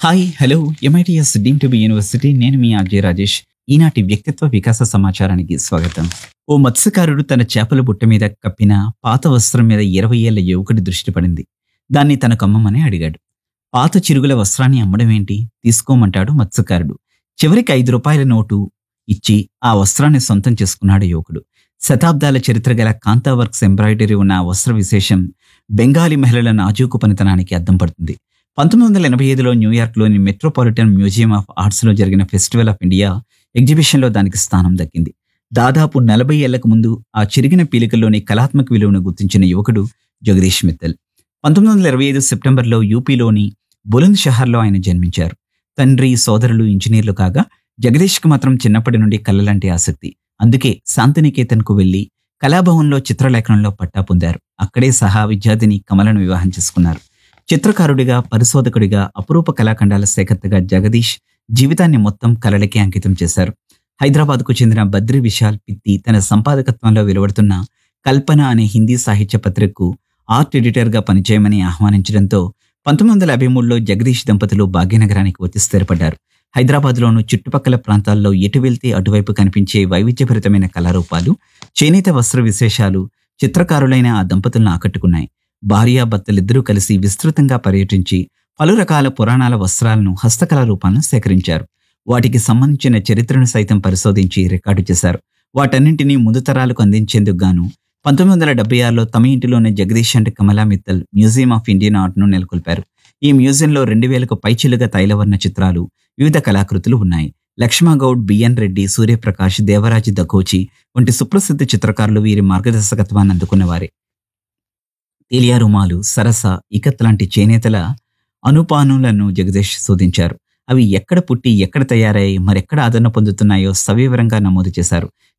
hi hello MITS deem to be university నేను మీ RJ Rajesh ఈనాటి వ్యక్తిత్వ వికాస సమాచారానికి స్వాగతం ఓ మత్స్యకారుడు తన చేపల బుట్ట మీద కప్పిన పాత వస్త్రం మీద ఇరవై ఏళ్ల యువకుడి దృష్టి పడింది దాన్ని తనకు అమ్మమని అడిగాడు పాత చిరుగుల వస్త్రాన్ని అమ్మడం ఏంటి తీసుకోమంటాడు మత్స్యకారుడు చివరికి ఐదు రూపాయల నోటు ఇచ్చి ఆ వస్త్రాన్ని సొంతం చేసుకున్నాడు యువకుడు శతాబ్దాల చరిత్ర గల కాంతా వర్క్స్ ఎంబ్రాయిడరీ ఉన్న ఆ వస్త్ర విశేషం బెంగాలీ మహిళల నాజూకు పనితనానికి అద్దం పడుతుంది పంతొమ్మిది వందల ఎనభై ఐదులో న్యూయార్క్లోని మెట్రోపాలిటన్ మ్యూజియం ఆఫ్ ఆర్ట్స్లో జరిగిన ఫెస్టివల్ ఆఫ్ ఇండియా ఎగ్జిబిషన్లో దానికి స్థానం దక్కింది దాదాపు నలభై ఏళ్లకు ముందు ఆ చిరిగిన పీలికల్లోని కళాత్మక విలువను గుర్తించిన యువకుడు జగదీష్ మిత్తల్ పంతొమ్మిది వందల ఇరవై ఐదు సెప్టెంబర్లో యూపీలోని బులంద్ షహర్లో ఆయన జన్మించారు తండ్రి సోదరులు ఇంజనీర్లు కాగా జగదీష్కి మాత్రం చిన్నప్పటి నుండి కళలంటే ఆసక్తి అందుకే శాంతినికేతన్కు వెళ్లి కళాభవన్లో చిత్రలేఖనంలో పట్టా పొందారు అక్కడే సహా విద్యార్థిని కమలను వివాహం చేసుకున్నారు చిత్రకారుడిగా పరిశోధకుడిగా అపురూప కళాఖండాల సేకర్తగా జగదీష్ జీవితాన్ని మొత్తం కళలకే అంకితం చేశారు హైదరాబాద్కు చెందిన బద్రి విశాల్ పిత్తి తన సంపాదకత్వంలో వెలువడుతున్న కల్పన అనే హిందీ సాహిత్య పత్రికకు ఆర్ట్ ఎడిటర్గా పనిచేయమని ఆహ్వానించడంతో పంతొమ్మిది వందల యాభై మూడులో జగదీష్ దంపతులు భాగ్యనగరానికి వచ్చి స్థిరపడ్డారు హైదరాబాద్లోను చుట్టుపక్కల ప్రాంతాల్లో ఎటు వెళ్తే అటువైపు కనిపించే వైవిధ్యభరితమైన కళారూపాలు చేనేత వస్త్ర విశేషాలు చిత్రకారులైన ఆ దంపతులను ఆకట్టుకున్నాయి భార్యాభర్తలిద్దరూ కలిసి విస్తృతంగా పర్యటించి పలు రకాల పురాణాల వస్త్రాలను హస్తకళా రూపాలను సేకరించారు వాటికి సంబంధించిన చరిత్రను సైతం పరిశోధించి రికార్డు చేశారు వాటన్నింటినీ ముందు తరాలకు అందించేందుకు గాను పంతొమ్మిది వందల డెబ్బై ఆరులో తమ ఇంటిలోనే Jagdish and Kamala Mittal museum of Indian ఆర్ట్ను నెలకొల్పారు ఈ మ్యూజియంలో రెండు వేలకు పైచిలుగా తైలవర్ణ చిత్రాలు వివిధ కళాకృతులు ఉన్నాయి లక్ష్మగౌడ్ బిఎన్ రెడ్డి సూర్యప్రకాష్ దేవరాజు దకోచి వంటి సుప్రసిద్ధ చిత్రకారులు వీరి మార్గదర్శకత్వాన్ని అందుకున్నవారే తేలియా రుమాలు సరస ఇకత్ లాంటి చేనేతల అనుపానులను జగదీష్ శోధించారు అవి ఎక్కడ పుట్టి ఎక్కడ తయారయ్యాయి మరెక్కడ ఆదరణ పొందుతున్నాయో సవివరంగా నమోదు చేశారు